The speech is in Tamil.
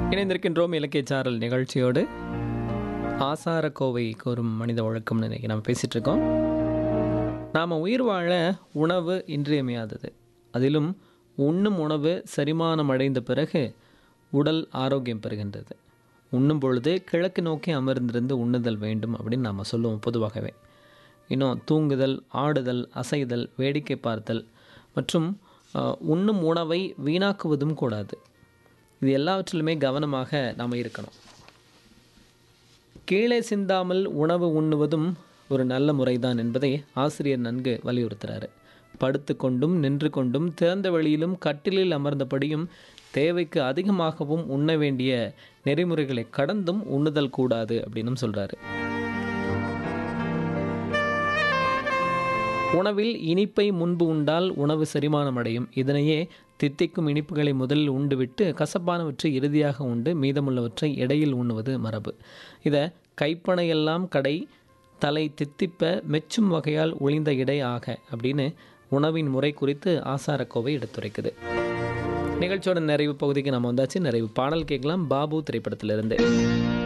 இணைந்திருக்கின்றோம் இலக்கிய சாரல் நிகழ்ச்சியோடு ஆசாரக்கோவை கோரும் மனித ஒழுக்கம்னு இன்னைக்கு நம்ம பேசிகிட்டு இருக்கோம் நாம் உயிர் வாழ உணவு இன்றியமையாதது அதிலும் உண்ணும் உணவு செரிமானம் அடைந்த பிறகு உடல் ஆரோக்கியம் பெறுகின்றது உண்ணும் பொழுது கிழக்கு நோக்கி அமர்ந்திருந்து உண்ணுதல் வேண்டும் அப்படின்னு நாம் சொல்லுவோம் பொதுவாகவே இன்னும் தூங்குதல் ஆடுதல் அசைதல் வேடிக்கை பார்த்தல் மற்றும் அஹ், உண்ணும் உணவை வீணாக்குவதும் கூடாது இது எல்லாவற்றிலுமே கவனமாக நாம் இருக்கணும் கீழே சிந்தாமல் உணவு உண்ணுவதும் ஒரு நல்ல முறைதான் என்பதை ஆசிரியர் நன்கு வலியுறுத்துகிறாரு படுத்து கொண்டும் நின்று கொண்டும் திறந்த வெளியிலும் கட்டிலில் அமர்ந்தபடியும் தேவைக்கு அதிகமாகவும் உண்ண வேண்டிய நெறிமுறைகளை கடந்தும் உண்ணுதல் கூடாது அப்படின்னும் சொல்கிறாரு உணவில் இனிப்பை முன்பு உண்டால் உணவு செரிமானம் அடையும் இதனையே தித்திக்கும் இனிப்புகளை முதலில் உண்டுவிட்டு கசப்பானவற்றை இறுதியாக உண்டு மீதமுள்ளவற்றை இடையில் உண்ணுவது மரபு இதை கைப்பனையெல்லாம் கடை தலை தித்திப்ப மெச்சும் வகையால் ஒளிந்த இடை ஆக அப்படின்னு உணவின் முறை குறித்து ஆசாரக்கோவை எடுத்துரைக்குது நிகழ்ச்சியோட நிறைவு பகுதிக்கு நம்ம வந்தாச்சு நிறைவு பாடல் கேட்கலாம் பாபு திரைப்படத்திலிருந்து